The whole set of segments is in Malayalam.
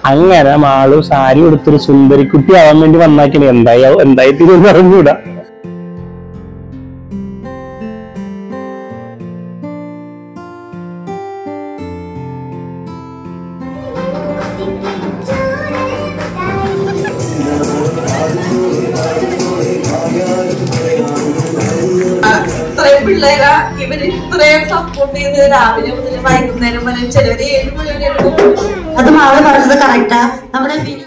അങ്ങനെ മാളു സാരി കൊടുത്തൊരു സുന്ദരി കുട്ടി ആവാൻ വേണ്ടി വന്നാക്കിന് എന്തായി എന്തായി തീരുമെന്ന് അറിഞ്ഞൂടാ ഇത്രയും പിള്ളേരാ ഇവര് ഇത്രയും സപ്പോർട്ട് ചെയ്ത് രാവിലെ മുതൽ വൈകുന്നേരം വരെ ചിലവര് ഏഴ് മണി വരെ എടുക്കും അത് മാള് പറഞ്ഞത് കറക്റ്റാ നമ്മുടെ ബിനു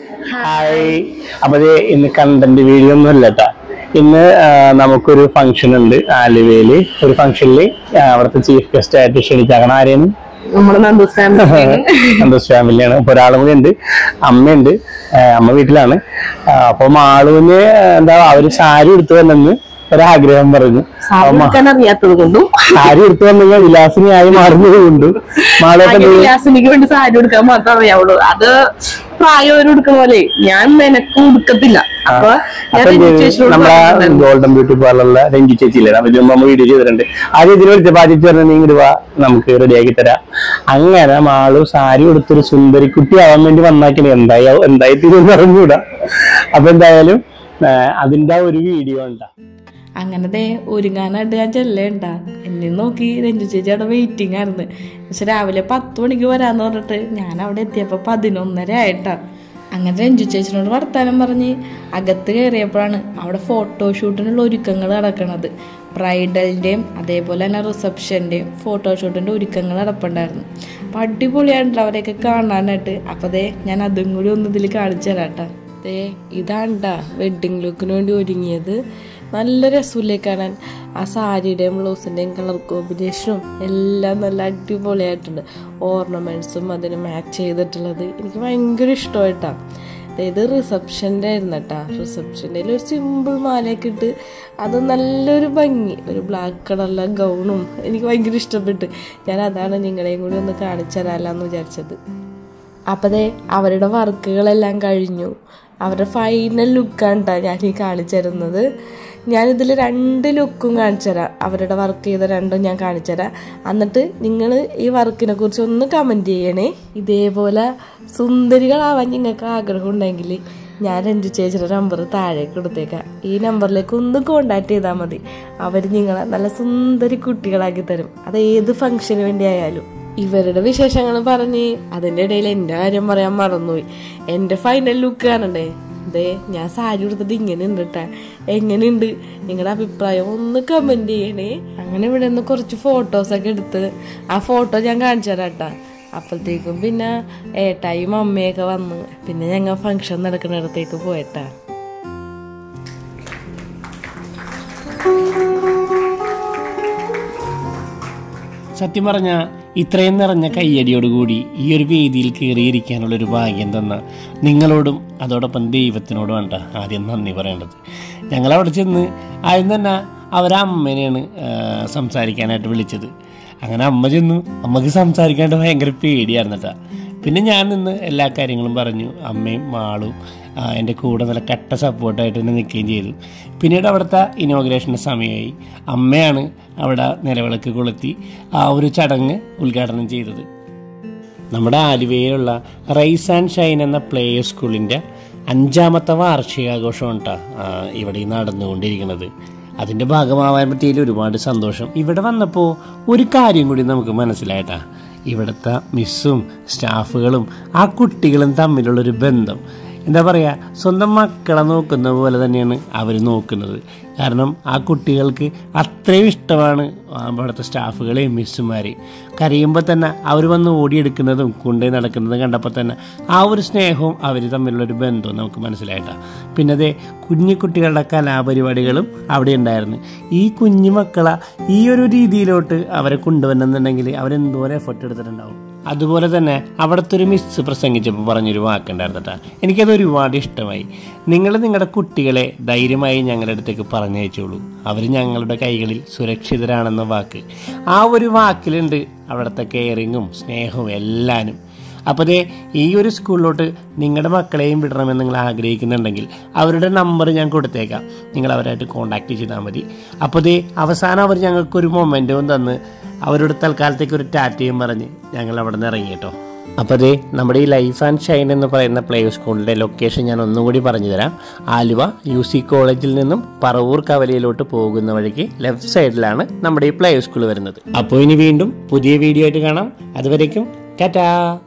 ഹായ് അപ്പൊ ദേ ഇന്ന് കണ്ടന്റ് വീഡിയോ ഒന്നും അല്ല കേട്ടാ ഇന്ന് ആ, നമുക്കൊരു ഫംഗ്ഷൻ ഉണ്ട് ആലുവയില് ഒരു ഫംഗ്ഷനിൽ അവിടുത്തെ ചീഫ് ഗസ്റ്റ് ആയിട്ട് ക്ഷണിച്ചാക്കണം ആരെയാണ് നമ്മുടെ നന്ദൂസ് ഫാമിലി സന്തോഷ് ഫാമിലിയാണ് അപ്പൊ ഒരാളും കൂടി ഉണ്ട് അമ്മയുണ്ട് ആ, അമ്മ വീട്ടിലാണ് ആ, അപ്പൊ മാളുവിന് എന്താ അവര് സാരി എടുത്തു വന്നെന്ന് ഒരാഗ്രഹം പറഞ്ഞു അപ്പൊ മാ- അറിയാത്തത് കൊണ്ടും സാരി എടുത്തു വന്നെങ്കിൽ വിലാസിനിയായി മാറുന്നത് കൊണ്ടും മാളൊക്കെ എന്ത് ചെയ്യും? ഗ്യാസിനിക്ക് വേണ്ടി സാരി ഉടുക്കാൻ മാത്രമേ അറിയാവുള്ളൂ അത് പ്രായം ഉടുക്കുന്ന പോലെ ഞാൻ മെനക്ക് ഉടുക്കത്തില്ല അപ്പൊ ഞാൻ അപ്പൊ എന്ത് ചെയ്തു? രജിസ്ട്രേഷനോട് നമ്മളെ പറഞ്ഞിട്ടുണ്ടായിരുന്നു. ഗോൾഡൻ ബ്യൂട്ടി പാർലറിലെ രഞ്ജി ചേച്ചിയില്ലേ അവര് നമ്മ വീഡിയോ ചെയ്തിട്ടുണ്ട് ആദ്യം ഇതിൽ വിളിച്ച ബാധിച്ചു പറഞ്ഞ നീ ഇങ്ങോട്ട് വാ നമുക്ക് റെഡിയാക്കി തരാം അങ്ങനെ മാളു സാരി കൊടുത്തൊരു സുന്ദരി കുട്ടി ആവാൻ വേണ്ടി വന്നാക്കിന് എന്തായി എന്തായി തീരുമെന്ന് അറിഞ്ഞൂടാ അപ്പൊ എന്തായാലും ആ, അതിന്റെ ആ ഒരു വീഡിയോ ഉണ്ടാ അങ്ങനത്തെ ഒരുങ്ങാനായിട്ട് ഞാൻ ചെല്ലേണ്ട എന്നെ നോക്കി രഞ്ജു ചേച്ചി അവിടെ വെയിറ്റിംഗ് ആയിരുന്നു പക്ഷെ രാവിലെ പത്ത് മണിക്ക് വരാന്ന് പറഞ്ഞിട്ട് ഞാൻ അവിടെ എത്തിയപ്പോൾ പതിനൊന്നര ആയിട്ടാ അങ്ങനെ രഞ്ജു ചേച്ചിനോട് വർത്താനം പറഞ്ഞ് അകത്ത് കയറിയപ്പോഴാണ് അവിടെ ഫോട്ടോഷൂട്ടിനുള്ള ഒരുക്കങ്ങൾ നടക്കണത് ബ്രൈഡലിൻ്റെയും അതേപോലെ തന്നെ റിസപ്ഷൻ്റെയും ഫോട്ടോഷൂട്ടിൻ്റെ ഒരുക്കങ്ങൾ നടപ്പുണ്ടായിരുന്നു അപ്പം അടിപൊളിയായിട്ടുണ്ട് അവരെയൊക്കെ കാണാനായിട്ട് അപ്പോൾ ദേ ഞാൻ അതും കൂടി ഒന്ന് ഇതിൽ കാണിച്ചു തരാം കേട്ടോ ദേ ഇതാണ്ടാ വെഡ്ഡിങ് ലുക്കിന് വേണ്ടി ഒരുങ്ങിയത് നല്ല രസമില്ലേ കാണാൻ ആ സാരിയുടെയും ബ്ലൗസിൻ്റെയും കളർ കോമ്പിനേഷനും എല്ലാം നല്ല അടിപൊളിയായിട്ടുണ്ട് ഓർണമെൻറ്റ്സും അതിന് മാച്ച് ചെയ്തിട്ടുള്ളത് എനിക്ക് ഭയങ്കര ഇഷ്ടമായിട്ടാണ് അതായത് റിസപ്ഷൻ്റെ ആയിരുന്നു കേട്ടോ റിസപ്ഷൻ്റെ ഒരു സിമ്പിൾ മാലയൊക്കെ ഇട്ട് അത് നല്ലൊരു ഭംഗി ഒരു ബ്ലാക്ക് കളറിലെ ഗൗണും എനിക്ക് ഭയങ്കര ഇഷ്ടപ്പെട്ട് ഞാൻ അതാണ് നിങ്ങളെയും കൂടി ഒന്ന് കാണിച്ചു തരാമെന്ന് വിചാരിച്ചത് അപ്പോൾ ദേ അവരുടെ വർക്കുകളെല്ലാം കഴിഞ്ഞു അവരുടെ ഫൈനൽ ലുക്കാണ് കേട്ടോ ഞാൻ ഈ കാണിച്ചു തരുന്നത് ഞാനിതിൽ രണ്ട് ലുക്കും കാണിച്ചു തരാം അവരുടെ വർക്ക് ചെയ്ത രണ്ടും ഞാൻ കാണിച്ചു തരാം എന്നിട്ട് നിങ്ങൾ ഈ വർക്കിനെ കുറിച്ച് ഒന്ന് കമൻറ്റ് ചെയ്യണേ ഇതേപോലെ സുന്ദരികളാവാൻ നിങ്ങൾക്ക് ആഗ്രഹം ഉണ്ടെങ്കിൽ ഞാൻ രഞ്ജു ചേച്ചിയുടെ നമ്പർ താഴേക്ക് കൊടുത്തേക്കാം ഈ നമ്പറിലേക്ക് ഒന്ന് കോണ്ടാക്ട് ചെയ്താൽ മതി അവർ നിങ്ങളെ നല്ല സുന്ദരി കുട്ടികളാക്കി തരും അത് ഏത് ഫംഗ്ഷന് വേണ്ടി ആയാലും ഇവരുടെ വിശേഷങ്ങൾ പറഞ്ഞ് അതിൻ്റെ ഇടയിൽ എൻ്റെ കാര്യം പറയാൻ മറന്നുപോയി എൻ്റെ ഫൈനൽ ലുക്ക് കാണണ്ടേ ദേ ഞാൻ സാരി കൊടുത്തിട്ട് ഇങ്ങനെ ഉണ്ട് കേട്ടാ എങ്ങനെയുണ്ട് നിങ്ങളുടെ അഭിപ്രായം ഒന്ന് കമൻറ്റ് ചെയ്യണേ അങ്ങനെ ഇവിടെ നിന്ന് കുറച്ച് ഫോട്ടോസൊക്കെ എടുത്ത് ആ ഫോട്ടോ ഞാൻ കാണിച്ചു തരാം കേട്ടാ അപ്പോഴത്തേക്കും പിന്നെ ഏട്ടായും അമ്മയൊക്കെ വന്ന് പിന്നെ ഞങ്ങൾ ഫങ്ഷൻ നടക്കുന്നിടത്തേക്ക് പോയിട്ടാ സത്യം പറഞ്ഞ ഇത്രയും നിറഞ്ഞ കയ്യടിയോടുകൂടി ഈ ഒരു വേദിയിൽ കയറിയിരിക്കാനുള്ള ഒരു ഭാഗ്യം തന്ന നിങ്ങളോടും അതോടൊപ്പം ദൈവത്തിനോടും വേണ്ട ആദ്യം നന്ദി പറയേണ്ടത് ഞങ്ങൾ അവിടെ ചെന്ന് ആദ്യം തന്നെ അവരെ അമ്മേനെയാണ് ആ, സംസാരിക്കാനായിട്ട് വിളിച്ചത് അങ്ങനെ അമ്മ ചെന്നു അമ്മക്ക് സംസാരിക്കാനായിട്ട് ഭയങ്കര പേടിയായിരുന്നു കേട്ടോ പിന്നെ ഞാൻ നിന്ന് എല്ലാ കാര്യങ്ങളും പറഞ്ഞു അമ്മയും മാളും ആ, എൻ്റെ കൂടെ നല്ല കട്ട സപ്പോർട്ടായിട്ട് തന്നെ നിൽക്കുകയും ചെയ്തു പിന്നീട് അവിടുത്തെ ഇനോഗ്രേഷൻ്റെ സമയമായി അമ്മയാണ് അവിടെ നിലവിളക്ക് കൊളുത്തി ആ ഒരു ചടങ്ങ് ഉദ്ഘാടനം ചെയ്തത് നമ്മുടെ ആലുവയിലുള്ള റൈസ് ആൻഡ് ഷൈൻ എന്ന പ്ലേ സ്കൂളിൻ്റെ അഞ്ചാമത്തെ വാർഷികാഘോഷമാണ് കേട്ടോ ഇവിടെ ഈ നടന്നുകൊണ്ടിരിക്കുന്നത് അതിൻ്റെ ഭാഗമാവാൻ പറ്റിയതിൽ ഒരുപാട് സന്തോഷം ഇവിടെ വന്നപ്പോൾ ഒരു കാര്യം കൂടി നമുക്ക് മനസ്സിലായിട്ടാ ഇവിടുത്തെ മിസ്സും സ്റ്റാഫുകളും ആ കുട്ടികളും തമ്മിലുള്ളൊരു ബന്ധം എന്താ പറയുക സ്വന്തം മക്കളെ നോക്കുന്ന പോലെ തന്നെയാണ് അവർ നോക്കുന്നത് കാരണം ആ കുട്ടികൾക്ക് അത്രയും ഇഷ്ടമാണ് അവിടുത്തെ സ്റ്റാഫുകളെയും മിസ്സുമാരെയും കരയുമ്പോൾ തന്നെ അവർ വന്ന് ഓടിയെടുക്കുന്നതും കൊണ്ടുപോയി നടക്കുന്നതും കണ്ടപ്പോൾ തന്നെ ആ ഒരു സ്നേഹവും അവർ തമ്മിലുള്ളൊരു ബന്ധവും നമുക്ക് മനസ്സിലായിട്ടാണ് പിന്നെ അതേ കുഞ്ഞു കുട്ടികളുടെ കലാപരിപാടികളും അവിടെ ഉണ്ടായിരുന്നു ഈ കുഞ്ഞു മക്കളെ ഈ ഒരു രീതിയിലോട്ട് അവരെ കൊണ്ടുവരണമെന്നുണ്ടെങ്കിൽ അവരെന്തോരം എഫർട്ട് എടുത്തിട്ടുണ്ടാവും അതുപോലെ തന്നെ അവിടുത്തെ ഒരു മിസ് പ്രസംഗിച്ചപ്പോൾ പറഞ്ഞൊരു വാക്കുണ്ടായിരുന്നു കേട്ടോ എനിക്കത് ഒരുപാട് ഇഷ്ടമായി നിങ്ങൾ നിങ്ങളുടെ കുട്ടികളെ ധൈര്യമായി ഞങ്ങളുടെ അടുത്തേക്ക് പറഞ്ഞയച്ചോളൂ അവർ ഞങ്ങളുടെ കൈകളിൽ സുരക്ഷിതരാണെന്ന വാക്ക് ആ ഒരു വാക്കിലുണ്ട് അവിടുത്തെ കെയറിങ്ങും സ്നേഹവും എല്ലാനും അപ്പോൾ ദേ ഈ ഒരു സ്കൂളിലോട്ട് നിങ്ങളുടെ മക്കളെയും വിടണമെന്ന് നിങ്ങൾ ആഗ്രഹിക്കുന്നുണ്ടെങ്കിൽ അവരുടെ നമ്പർ ഞാൻ കൊടുത്തേക്കാം നിങ്ങൾ അവരായിട്ട് കോൺടാക്ട് ചെയ്താൽ മതി അപ്പോൾ ദേ അവസാനം അവർ ഞങ്ങൾക്കൊരു മൊമെൻറ്റവും തന്ന് അവരോട് തൽക്കാലത്തേക്ക് ഒരു ടാറ്റയും പറഞ്ഞ് ഞങ്ങൾ അവിടെ നിന്ന് ഇറങ്ങി കേട്ടോ അപ്പോൾ അതേ നമ്മുടെ ഈ ലൈഫ് ആൻഡ് ഷൈൻ എന്ന് പറയുന്ന പ്ലേ സ്കൂളിൻ്റെ ലൊക്കേഷൻ ഞാൻ ഒന്നുകൂടി പറഞ്ഞു തരാം ആലുവ യു സി കോളേജിൽ നിന്നും പറവൂർ കവലയിലോട്ട് പോകുന്ന വഴിക്ക് ലെഫ്റ്റ് സൈഡിലാണ് നമ്മുടെ ഈ പ്ലേ സ്കൂൾ വരുന്നത് അപ്പോൾ ഇനി വീണ്ടും പുതിയ വീഡിയോ ആയിട്ട് കാണാം അതുവരേക്കും ടാറ്റാ